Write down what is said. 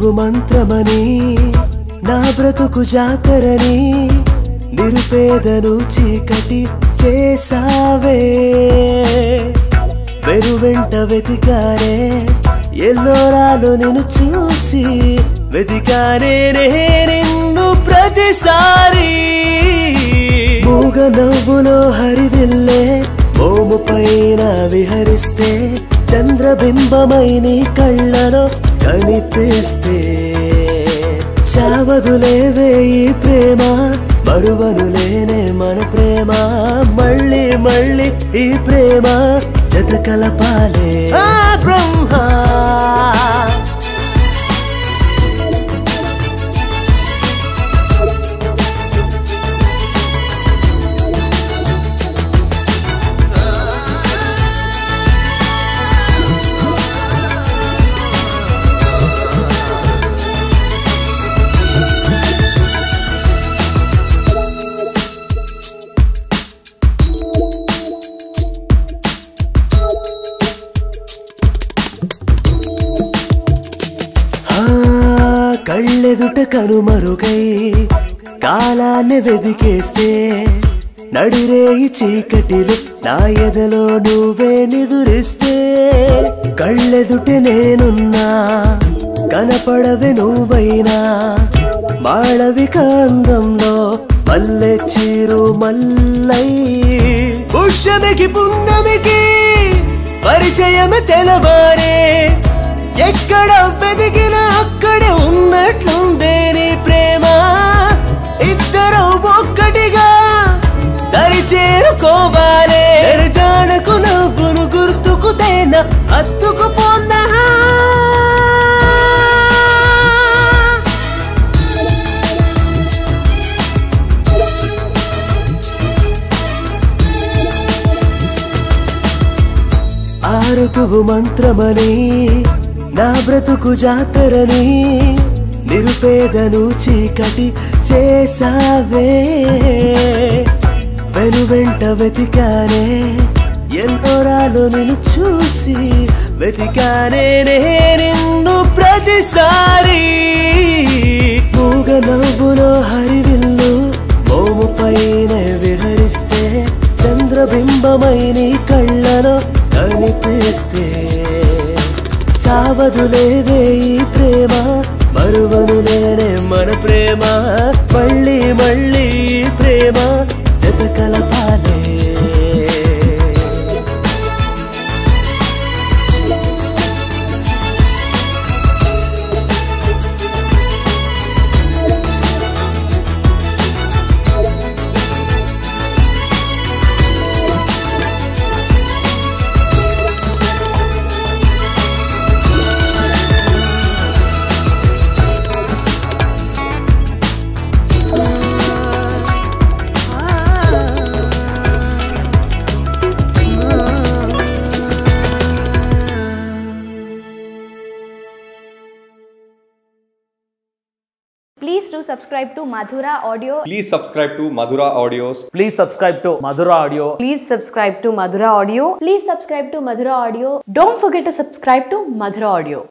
బ్రతుకు మంత్రమని నా బ్రతుకు జాతరని నిరుపేదను చీకటి చేసావే వెనువెంట వెతికానే ఎల్లోరాలు నిన్ను చూసి వెతికానే నే నిన్ను ప్రతిసారి మూగ నవ్వులో హరివిల్లే మోము పైన విహరిస్తే చంద్రబింబమై నీ కళ్ళలో కనిపిస్తే చావదులేవే ఈ ప్రేమ మరువనులేనే మన ప్రేమ మళ్ళీ మళ్ళీ ఈ ప్రేమ జత కలపాలే ఆ బ్రహ్మ ఆ కళ్ళెదుట కనుమరుగై కాలాన్ని వెదికేస్తే నడిరేయి చీకటిలు నా ఎదలో నువ్వే నిదురిస్తే కళ్ళెదుట నేనున్నా కనపడవే నువ్వైనా మాళవిక అందంలో మల్లె చీరు మల్లై పుష్యమికి పున్నమికి పరిచయమే తెలవారే ఎక్కడ వెతికినా అక్కడే ఉన్నట్లుందే నీ ప్రేమ ఇద్దరు ఒక్కటిగా దరి చేరుకోవాలే జాడకు నవ్వును గుర్తుకు తేన హత్తుకు పొందా ఆ ఋతువు మంత్రమని నా బ్రతుకు జాతరని నిరుపేదను చీకటి చేసావే వెనువెంట వెతికానే ఎల్లోరాలు నిన్ను చూసి వెతికానే నే నిన్ను ప్రతిసారి మూగ నవ్వులో హరివిల్లు మోము పైన విహరిస్తే చంద్రబింబమై నీ కళ్ళలో కనిపిస్తే చావదులేవే ఈ ప్రేమ మరువను నేనే మన ప్రేమ మళ్ళీ మళ్ళీ ఈ ప్రేమ జత కలపాలే Please do subscribe to Madhura Audio. Please subscribe to Madhura Audios. Please subscribe to Madhura Audio. Please subscribe to Madhura Audio. Please subscribe to Madhura Audio. Don't forget to subscribe to Madhura Audio.